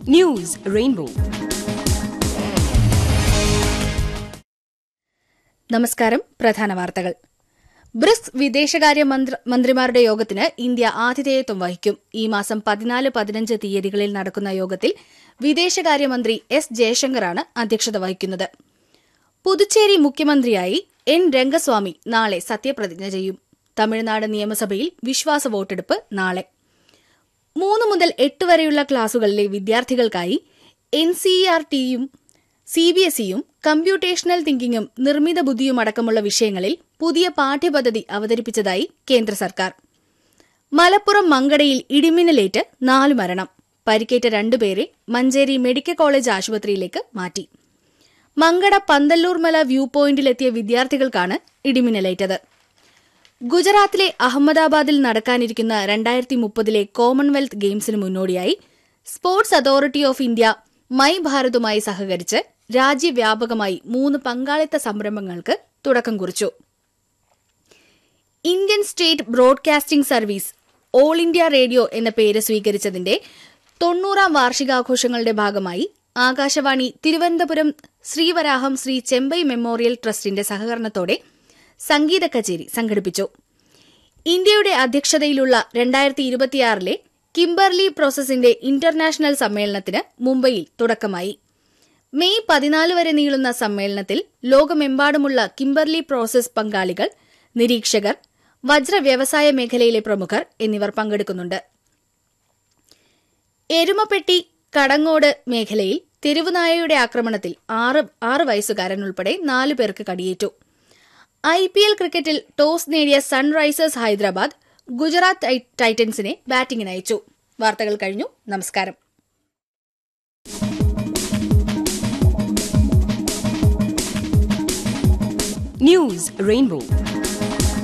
news rainbow നമസ്കാരം പ്രധാന വാർത്തകൾ ബ്രിക്സ് വിദേശകാര്യ മന്ത്ര- മന്ത്രിമാരുടെ യോഗത്തിന് ഇന്ത്യ ആതിഥേയത്വം വഹിക്കും ഈ മാസം പതിനാല് പതിനഞ്ച് തീയതികളിൽ നടക്കുന്ന യോഗത്തിൽ വിദേശകാര്യമന്ത്രി എസ് ജയശങ്കറാണ് അധ്യക്ഷത വഹിക്കുന്നത് പുതുച്ചേരി മുഖ്യമന്ത്രിയായി എൻ രംഗസ്വാമി നാളെ സത്യപ്രതിജ്ഞ ചെയ്യും തമിഴ്നാട് നിയമസഭയിൽ വിശ്വാസ വോട്ടെടുപ്പ് നാളെ മൂന്ന് മുതൽ എട്ട് വരെയുള്ള ക്ലാസുകളിലെ വിദ്യാർത്ഥികൾക്കായി എൻ സി ആർ ടിയും സി ബി എസ് ഇയും കമ്പ്യൂട്ടേഷണൽ തിങ്കിങ്ങും നിർമ്മിത ബുദ്ധിയും അടക്കമുള്ള വിഷയങ്ങളിൽ പുതിയ പാഠ്യപദ്ധതി അവതരിപ്പിച്ചതായി കേന്ദ്ര സർക്കാർ മലപ്പുറം മങ്കടയിൽ ഇടിമിന്നലേറ്റ് നാലു മരണം പരിക്കേറ്റ രണ്ടുപേരെ മഞ്ചേരി മെഡിക്കൽ കോളേജ് ആശുപത്രിയിലേക്ക് മാറ്റി മങ്കട പന്തല്ലൂർമല വ്യൂ പോയിന്റിലെത്തിയ വിദ്യാർത്ഥികൾക്കാണ് ഇടിമിന്നലേറ്റത് ഗുജറാത്തിലെ അഹമ്മദാബാദിൽ നടക്കാനിരിക്കുന്ന രണ്ടായിരത്തി മുപ്പതിലെ കോമൺവെൽത്ത് ഗെയിംസിന് മുന്നോടിയായി sports authority of India my ഭാരതുമായി സഹകരിച്ച് രാജ്യവ്യാപകമായി മൂന്ന് പങ്കാളിത്ത സംരംഭങ്ങൾക്ക് തുടക്കം കുറിച്ചു Indian state broadcasting service all India radio എന്ന പേര് സ്വീകരിച്ചതിന്റെ തൊണ്ണൂറാം വാർഷികാഘോഷങ്ങളുടെ ഭാഗമായി ആകാശവാണി തിരുവനന്തപുരം ശ്രീവരാഹം ശ്രീ ചെമ്പൈ മെമ്മോറിയൽ ട്രസ്റ്റിന്റെ സഹകരണത്തോടെ സംഗീത കച്ചേരി സംഘടിപ്പിച്ചു ഇന്ത്യയുടെ അധ്യക്ഷതയിലുള്ള രണ്ടായിരത്തി ഇരുപത്തിയാറിലെ കിംബർലി പ്രോസസിന്റെ ഇന്റർനാഷണൽ സമ്മേളനത്തിന് മുംബൈയിൽ തുടക്കമായി മെയ് പതിനാല് വരെ നീളുന്ന സമ്മേളനത്തിൽ ലോകമെമ്പാടുമുള്ള കിംബർലി പ്രോസസ് പങ്കാളികൾ നിരീക്ഷകർ വജ്ര വ്യവസായ മേഖലയിലെ പ്രമുഖർ എന്നിവർ പങ്കെടുക്കുന്നുണ്ട് എരുമപ്പെട്ടി കടങ്ങോട് മേഖലയിൽ തെരുവുനായയുടെ ആക്രമണത്തിൽ ആറ് ആറ് വയസ്സുകാരൻ ഉൾപ്പെടെ നാലു പേർക്ക് കടിയേറ്റു ഐ പി എൽ ക്രിക്കറ്റിൽ ടോസ് നേടിയ സൺറൈസേഴ്സ് ഹൈദരാബാദ് ഗുജറാത്ത് ടൈ- ടൈറ്റൻസിനെ ബാറ്റിംഗിന് അയച്ചു വാർത്തകൾ കഴിഞ്ഞു നമസ്കാരം ന്യൂസ് റെയിൻബോ